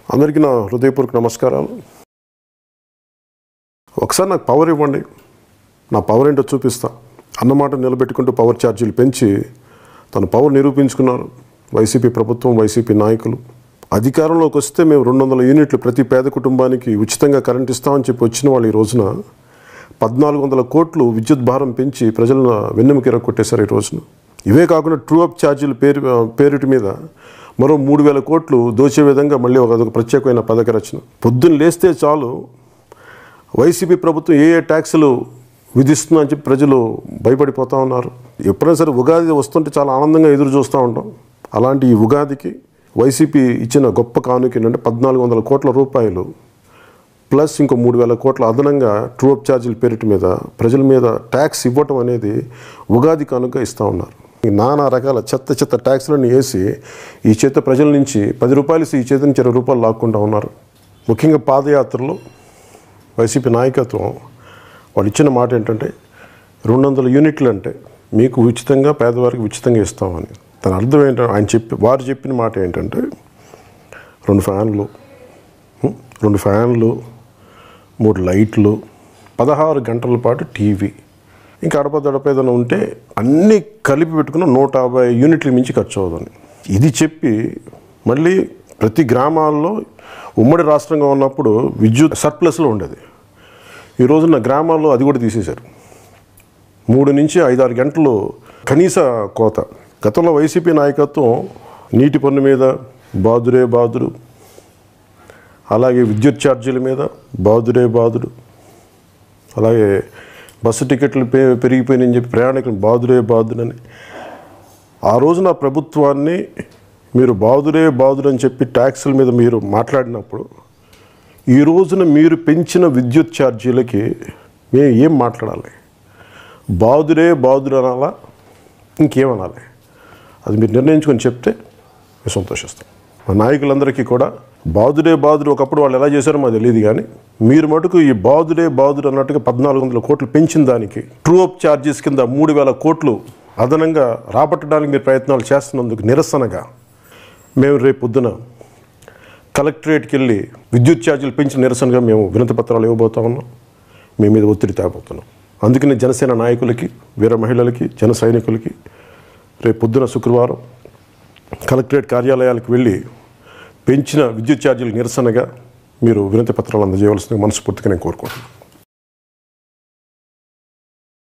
అందరికీ నా హృదయపూర్వక నమస్కారాలు ఒకసారి నాకు పవర్ ఇవ్వండి నా పవర్ ఏంటో చూపిస్తా అన్నమాట నిలబెట్టుకుంటూ పవర్ ఛార్జీలు పెంచి తన పవర్ నిరూపించుకున్నారు వైసీపీ ప్రభుత్వం వైసీపీ నాయకులు అధికారంలోకి వస్తే మేము రెండు వందల యూనిట్లు ప్రతి పేద కుటుంబానికి ఉచితంగా కరెంట్ ఇస్తామని చెప్పి వచ్చిన వాళ్ళు ఈ రోజున పద్నాలుగు వందల కోట్లు విద్యుత్ భారం పెంచి ప్రజలను వెన్నెముక కొట్టేశారు ఈ రోజున ఇవే కాకుండా ట్రూ అప్ ఛార్జీల పేరు పేరిటి మీద మరో మూడు వేల కోట్లు దోచే విధంగా మళ్ళీ ఒక అదొక ప్రత్యేకమైన పథక రచన పొద్దున్న లేస్తే చాలు వైసీపీ ప్రభుత్వం ఏ ఏ ట్యాక్సులు విధిస్తుందో అని చెప్పి ప్రజలు భయపడిపోతూ ఉన్నారు ఎప్పుడైనా సరే ఉగాది వస్తుంటే చాలా ఆనందంగా ఎదురు చూస్తూ ఉంటాం అలాంటి ఈ ఉగాదికి వైసీపీ ఇచ్చిన గొప్ప కానుక ఏంటంటే పద్నాలుగు వందల కోట్ల రూపాయలు ప్లస్ ఇంకో మూడు వేల కోట్ల అదనంగా ట్రూ అప్ ఛార్జీల పేరిట మీద ప్రజల మీద ట్యాక్స్ ఇవ్వటం అనేది ఉగాది కానుక ఇస్తూ ఉన్నారు ఈ నానా రకాల చెత్త చెత్త ట్యాక్స్లను వేసి ఈ చేత ప్రజల నుంచి పది రూపాయలు ఇస్తే ఈ చేత నుంచి ఇరవై రూపాయలు లాక్కుంటూ ఉన్నారు ముఖ్యంగా పాదయాత్రలో వైసీపీ నాయకత్వం వాళ్ళు ఇచ్చిన మాట ఏంటంటే రెండు వందల యూనిట్లు అంటే మీకు ఉచితంగా పేదవారికి ఉచితంగా ఇస్తామని దాని అర్థం ఏంటంటే ఆయన చెప్పి వారు చెప్పిన మాట ఏంటంటే రెండు ఫ్యాన్లు ఉం, రెండు ఫ్యాన్లు మూడు లైట్లు పదహారు గంటల పాటు టీవీ ఇంకా అడప దడప ఏదైనా ఉంటే అన్నీ కలిపి పెట్టుకున్న నూట యాభై యూనిట్ల మించి ఖర్చు అవుతుంది ఇది చెప్పి మళ్ళీ ప్రతి గ్రామాల్లో ఉమ్మడి రాష్ట్రంగా ఉన్నప్పుడు విద్యుత్ సర్ప్లస్లో ఉండేది ఈ రోజున గ్రామాల్లో అది కూడా తీసేశారు మూడు నుంచి ఐదారు గంటలు కనీస కోత గతంలో వైసీపీ నాయకత్వం నీటి పన్ను మీద బాదురే బాదురు అలాగే విద్యుత్ ఛార్జీల మీద బాదురే బాదుడు అలాగే బస్సు టికెట్లు పె పెరిగిపోయినాయని చెప్పి ప్రయాణికులు బాదురే బాదుడని ఆ రోజున ప్రభుత్వాన్ని మీరు బాదురే బాదుడు అని చెప్పి ట్యాక్సుల మీద మీరు మాట్లాడినప్పుడు ఈ రోజున మీరు పెంచిన విద్యుత్ ఛార్జీలకి మేము ఏం మాట్లాడాలి బాదురే బాదుడు అనాలా ఇంకేమనాలి అది మీరు నిర్ణయించుకొని చెప్తే మేము సంతోషిస్తాం మా నాయకులందరికీ కూడా బాదుడే బాదుడు ఒకప్పుడు వాళ్ళు ఎలా చేశారో మాకు తెలియదు కానీ మీరు మటుకు ఈ బాదుడే బాదుడు అన్నట్టుగా పద్నాలుగు వందల కోట్లు పెంచిన దానికి ట్రూ అప్ ఛార్జెస్ కింద మూడు వేల కోట్లు అదనంగా రాబట్టడానికి మీరు ప్రయత్నాలు చేస్తున్నందుకు నిరసనగా మేము రేపు పొద్దున కలెక్టరేట్కి వెళ్ళి విద్యుత్ ఛార్జీలు పెంచిన నిరసనగా మేము వినతి పత్రాలు ఇవ్వబోతా ఉన్నాం మీ మీద ఒత్తిడి తేబోతున్నాం అందుకని జనసేన నాయకులకి వీర మహిళలకి జన సైనికులకి రేపు పొద్దున శుక్రవారం కలెక్టరేట్ కార్యాలయాలకు వెళ్ళి పెంచిన విద్యుత్ ఛార్జీలు నిరసనగా మీరు వినతి పత్రాలు అందజేయవలసిందిగా మనస్ఫూర్తిగా నేను కోరుకుంటున్నాను